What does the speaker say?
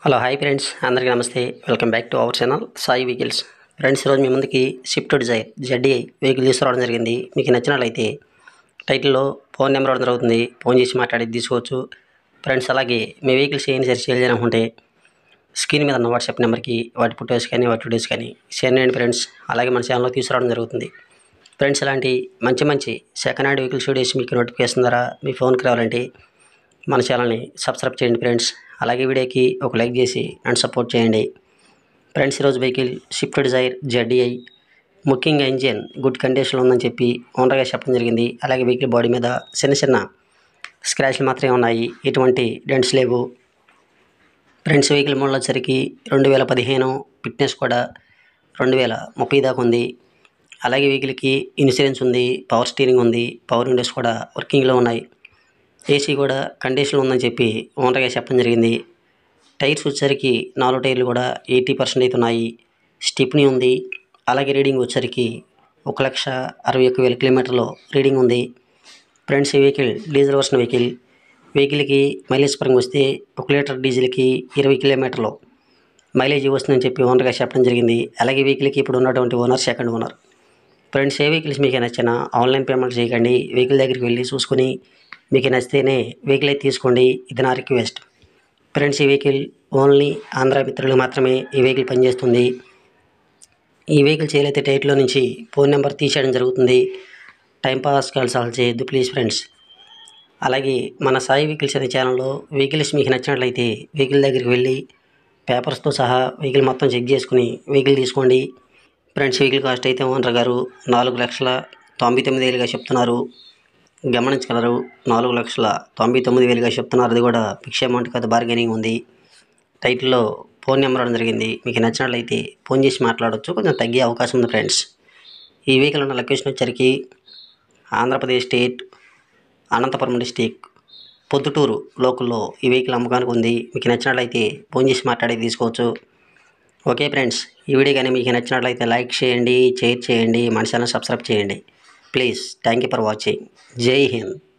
hello hi friends అందరికీ నమస్తే welcome back to our channel Sai vehicles friends ఈరోజు మీ ముందుకి షిఫ్ట్ డిజైర్ జడ్డీఐ వెహికల్ తీసుకురావడం జరిగింది మీకు నచ్చినట్లయితే టైటిల్లో ఫోన్ నెంబర్ ఇవ్వడం జరుగుతుంది ఫోన్ చేసి మాట్లాడి తీసుకోవచ్చు ఫ్రెండ్స్ అలాగే మీ వెహికల్స్ ఏం సరి సేల్ చేయాలనుకుంటే స్క్రీన్ మీద ఉన్న వాట్సాప్ నెంబర్కి వాటి ఫొటోస్ కానీ వాటి వీడియోస్ కానీ షేర్ చేయండి ఫ్రెండ్స్ అలాగే మన ఛానల్లో తీసుకురావడం జరుగుతుంది ఫ్రెండ్స్ ఇలాంటి మంచి మంచి సెకండ్ హ్యాండ్ వెహికల్స్ వీడియోస్ మీకు నోటిఫికేషన్ ద్వారా మీ ఫోన్కి రావాలంటే మన ఛానల్ని సబ్స్క్రైబ్ చేయండి ఫ్రెండ్స్ అలాగే వీడియోకి ఒక లైక్ చేసి అండ్ సపోర్ట్ చేయండి ఫ్రెండ్స్ ఈరోజు వెహికల్ షిఫ్ట్ డిజైర్ జెడ్డీఐ ముఖ్యంగా ఇంజిన్ గుడ్ కండిషన్లో ఉందని చెప్పి ఓనర్గా చెప్పడం జరిగింది అలాగే వెహికల్ బాడీ మీద చిన్న చిన్న స్క్రాచ్లు మాత్రమే ఉన్నాయి ఎటువంటి డెంట్స్ లేవు ఫ్రెండ్స్ వెహికల్ మోడల్ వచ్చరికి రెండు వేల పదిహేను ఫిట్నెస్ కూడా రెండు వేల ముప్పై దాకా ఉంది అలాగే వెహికల్కి ఇన్సూరెన్స్ ఉంది పవర్ స్టీరింగ్ ఉంది పవర్ విండోస్ కూడా వర్కింగ్లో ఉన్నాయి ఏసీ కూడా కండిషన్లో ఉందని చెప్పి ఓనర్గా చెప్పడం జరిగింది టైర్స్ వచ్చేసరికి నాలుగు టైర్లు కూడా ఎయిటీ పర్సెంట్ అయితే ఉన్నాయి స్టిప్నీ ఉంది అలాగే రీడింగ్ వచ్చేసరికి ఒక లక్ష అరవై ఒక్క వేల కిలోమీటర్లు రీడింగ్ ఉంది ఫ్రెండ్స్ ఈ వెహికల్ డీజిల్ వర్షన్ వెహికల్ వెహికల్కి మైలేజ్ పరంగా వస్తే ఒక లీటర్ డీజిల్కి ఇరవై కిలోమీటర్లు మైలేజ్ వస్తుందని చెప్పి ఓనర్గా చెప్పడం జరిగింది అలాగే వెహికల్కి ఇప్పుడు ఉన్నటువంటి ఓనర్ సెకండ్ ఓనర్ ఫ్రెండ్స్ ఏ వెహికల్స్ మీకు నచ్చినా ఆన్లైన్ పేమెంట్ చేయకండి వెహికల్ దగ్గరికి వెళ్ళి చూసుకొని మీకు నచ్చితేనే వెహికల్ అయితే తీసుకోండి ఇది నా రిక్వెస్ట్ ఫ్రెండ్స్ ఈ వెహికల్ ఓన్లీ ఆంధ్ర మిత్రులు మాత్రమే ఈ వెహికల్ పనిచేస్తుంది ఈ వెహికల్ చేయలైతే టైట్లో నుంచి ఫోన్ నెంబర్ తీసేయడం జరుగుతుంది టైంపాస్ కాల్స్ ఆల్ చేయొద్దు ప్లీజ్ ఫ్రెండ్స్ అలాగే మన సాయి వెహికల్స్ అనే ఛానల్లో వెహికల్స్ మీకు నచ్చినట్లయితే వెహికల్ దగ్గరికి వెళ్ళి పేపర్స్తో సహా వెహికల్ మొత్తం చెక్ చేసుకుని వెహికల్ తీసుకోండి ఫ్రెండ్స్ వెహికల్ కాస్ట్ అయితే ఓనర్ గారు నాలుగు లక్షల తొంభై తొమ్మిది వేలుగా చెప్తున్నారు గమనించగలరు నాలుగు లక్షల తొంభై తొమ్మిది వేలుగా చెప్తున్నారు అది కూడా ఫిక్స్ అమౌంట్ కదా బార్గెనింగ్ ఉంది టైటిల్లో ఫోన్ నెంబర్ ఇవ్వడం జరిగింది మీకు నచ్చినట్లయితే ఫోన్ చేసి మాట్లాడవచ్చు కొంచెం తగ్గే అవకాశం ఉంది ఫ్రెండ్స్ ఈ వెహికల్ ఉన్న లొకేషన్ వచ్చరికి ఆంధ్రప్రదేశ్ స్టేట్ అనంతపురం డిస్టిక్ పొద్దుటూరు లోకల్లో ఈ వెహికల్ అమ్మకానికి ఉంది మీకు నచ్చినట్లయితే ఫోన్ చేసి మాట్లాడి తీసుకోవచ్చు ఓకే ఫ్రెండ్స్ ఈ వీడియో కానీ మీకు నచ్చినట్లయితే లైక్ చేయండి షేర్ చేయండి మన ఛానల్ సబ్స్క్రైబ్ చేయండి please thank you for watching Jai Hind